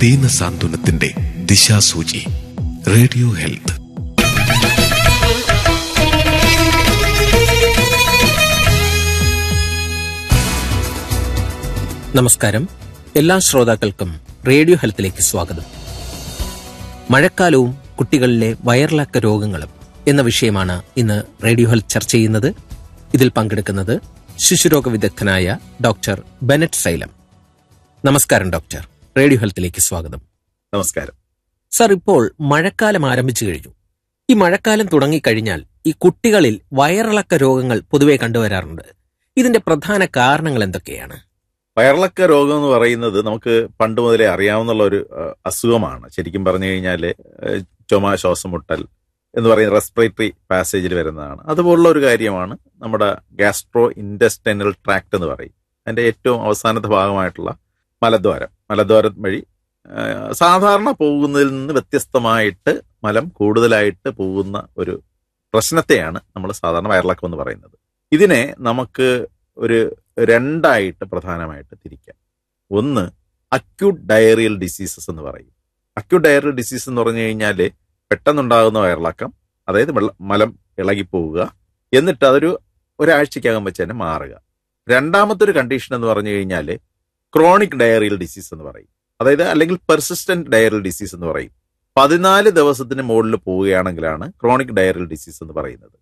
ദീനസാന്ത്വനത്തിന്റെ ദിശാസൂചി radio health നമസ്കാരം എല്ലാ ശ്രോതാക്കൾക്കും റേഡിയോ ഹെൽത്തിലേക്ക് സ്വാഗതം മഴക്കാലവും കുട്ടികളിലെ വയറിളക്ക രോഗങ്ങളും എന്ന വിഷയമാണ് ഇന്ന് റേഡിയോ ഹെൽത്ത് ചർച്ച ചെയ്യുന്നത് ഇതിൽ പങ്കെടുക്കുന്നത് ശിശുരോഗ വിദഗ്ധനായ ഡോക്ടർ ബെനറ്റ് സൈലം നമസ്കാരം ഡോക്ടർ റേഡിയോ ഹെൽത്തിലേക്ക് സ്വാഗതം നമസ്കാരം സർ ഇപ്പോൾ മഴക്കാലം ആരംഭിച്ചു കഴിഞ്ഞു ഈ മഴക്കാലം തുടങ്ങിക്കഴിഞ്ഞാൽ ഈ കുട്ടികളിൽ വയറിളക്ക രോഗങ്ങൾ പൊതുവെ കണ്ടുവരാറുണ്ട് ഇതിന്റെ പ്രധാന കാരണങ്ങൾ എന്തൊക്കെയാണ് വയറിളക്ക രോഗം എന്ന് പറയുന്നത് നമുക്ക് പണ്ട് മുതലേ അറിയാവുന്ന ഒരു അഹ്, അസുഖമാണ് ശരിക്കും പറഞ്ഞു കഴിഞ്ഞാൽ ചുമ ശ്വാസം മുട്ടൽ എന്ന് പറയുന്ന റെസ്പിറേറ്ററി പാസേജിൽ വരുന്നതാണ് അതുപോലുള്ള ഒരു കാര്യമാണ് നമ്മുടെ ഗാസ്ട്രോ ഇൻഡസ്റ്റൈനൽ ട്രാക്ട് എന്ന് പറയും അതിന്റെ ഏറ്റവും അവസാനത്തെ ഭാഗമായിട്ടുള്ള മലദ്വാരം മലദ്വാരം വഴി ആഹ്, സാധാരണ പോകുന്നതിൽ നിന്ന് വ്യത്യസ്തമായിട്ട് മലം കൂടുതലായിട്ട് പോകുന്ന ഒരു പ്രശ്നത്തെയാണ് നമ്മൾ സാധാരണ വയറിളക്കം എന്ന് പറയുന്നത് ഇതിനെ നമുക്ക് ഒരു രണ്ടായിട്ട് പ്രധാനമായിട്ട് തിരിക്കാം ഒന്ന് അക്യൂട്ട് ഡയറിയൽ ഡിസീസസ് എന്ന് പറയും അക്യൂട്ട് ഡയറിയൽ ഡിസീസ് എന്ന് പറഞ്ഞു കഴിഞ്ഞാൽ പെട്ടെന്നുണ്ടാകുന്ന വയറിളക്കം അതായത് വെള്ള മലം ഇളകിപ്പോവുക എന്നിട്ട് അതൊരു ഒരാഴ്ചക്കകം വെച്ച് തന്നെ മാറുക രണ്ടാമത്തെ ഒരു കണ്ടീഷൻ എന്ന് പറഞ്ഞു കഴിഞ്ഞാൽ ക്രോണിക് ഡയറിയൽ ഡിസീസ് എന്ന് പറയും അതായത് അല്ലെങ്കിൽ പെർസിസ്റ്റന്റ് ഡയറിയൽ ഡിസീസ് എന്ന് പറയും പതിനാല് ദിവസത്തിന് മുകളിൽ പോവുകയാണെങ്കിലാണ് ക്രോണിക് ഡയറിയൽ ഡിസീസ് എന്ന് പറയുന്നത്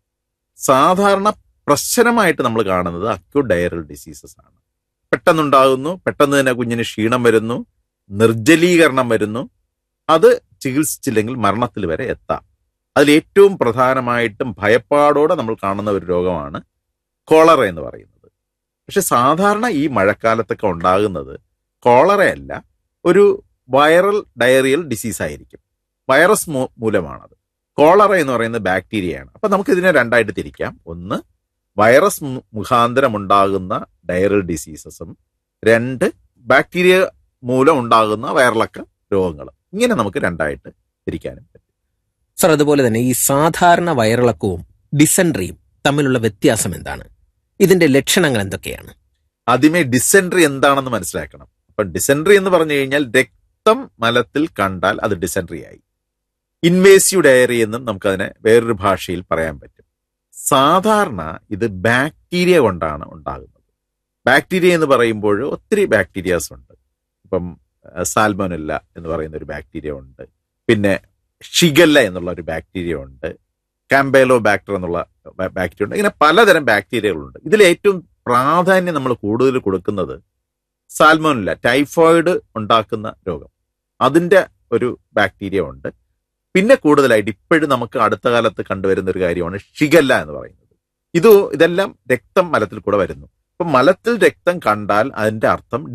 സാധാരണ പ്രശ്നമായിട്ട് നമ്മൾ കാണുന്നത് അക്യൂട്ട് ഡയറൽ ഡിസീസസ് ആണ് പെട്ടെന്നുണ്ടാകുന്നു പെട്ടെന്ന് തന്നെ കുഞ്ഞിന് ക്ഷീണം വരുന്നു നിർജ്ജലീകരണം വരുന്നു അത് ചികിത്സിച്ചില്ലെങ്കിൽ മരണത്തിൽ വരെ എത്താം അതിൽ ഏറ്റവും പ്രധാനമായിട്ടും ഭയപ്പാടോടെ നമ്മൾ കാണുന്ന ഒരു രോഗമാണ് കോളറ എന്ന് പറയുന്നത് പക്ഷെ സാധാരണ ഈ മഴക്കാലത്തൊക്കെ ഉണ്ടാകുന്നത് കോളറയല്ല ഒരു വൈറൽ ഡയറിയൽ ഡിസീസ് ആയിരിക്കും വൈറസ് മൂ- മൂലമാണത് കോളറ എന്ന് പറയുന്നത് ബാക്ടീരിയയാണ് അപ്പൊ നമുക്ക് ഇതിനെ രണ്ടായിട്ട് തിരിക്കാം ഒന്ന് വൈറസ് മു- മുഖാന്തരം ഉണ്ടാകുന്ന ഡയറൽ ഡിസീസസും രണ്ട് ബാക്ടീരിയ മൂലം ഉണ്ടാകുന്ന വയറിളക്ക രോഗങ്ങൾ ഇങ്ങനെ നമുക്ക് രണ്ടായിട്ട് തിരിക്കാനും പറ്റും സർ അതുപോലെ തന്നെ ഈ സാധാരണ വയറിളക്കവും ഡിസെൻട്രിയും തമ്മിലുള്ള വ്യത്യാസം എന്താണ് ഇതിന്റെ ലക്ഷണങ്ങൾ എന്തൊക്കെയാണ് ആദ്യമേ ഡിസെൻട്രി എന്താണെന്ന് മനസ്സിലാക്കണം അപ്പൊ ഡിസെൻട്രി എന്ന് പറഞ്ഞു കഴിഞ്ഞാൽ രക്തം മലത്തിൽ കണ്ടാൽ അത് ഡിസെൻട്രി ആയി ഇൻവേസീവ് ഡയറി എന്നും നമുക്കതിനെ വേറൊരു ഭാഷയിൽ പറയാൻ പറ്റും സാധാരണ ഇത് ബാക്ടീരിയ കൊണ്ടാണ് ഉണ്ടാകുന്നത് ബാക്ടീരിയ എന്ന് പറയുമ്പോൾ ഒത്തിരി ബാക്ടീരിയാസ് ഉണ്ട് ഇപ്പം സാൽമോനല്ല എന്ന് പറയുന്ന ഒരു ബാക്ടീരിയ ഉണ്ട് പിന്നെ ഷിഗല്ല എന്നുള്ള ഒരു ബാക്ടീരിയ ഉണ്ട് കാമ്പേലോ ബാക്ടർ എന്നുള്ള ബാ- ബാക്ടീരിയ ഉണ്ട് ഇങ്ങനെ പലതരം ബാക്ടീരിയകളുണ്ട് ഇതിൽ ഏറ്റവും പ്രാധാന്യം നമ്മൾ കൂടുതൽ കൊടുക്കുന്നത് സാൽമോനില്ല ടൈഫോയിഡ് ഉണ്ടാക്കുന്ന രോഗം അതിന്റെ ഒരു ബാക്ടീരിയ ഉണ്ട് പിന്നെ കൂടുതലായിട്ട് ഇപ്പോഴും നമുക്ക് അടുത്ത കാലത്ത് കണ്ടുവരുന്ന ഒരു കാര്യമാണ് ഷിഗല്ല എന്ന് പറയുന്നത് ഇത് ഇതെല്ലാം രക്തം മലത്തിൽ കൂടെ വരുന്നു അപ്പൊ മലത്തിൽ രക്തം കണ്ടാൽ അതിന്റെ അർത്ഥം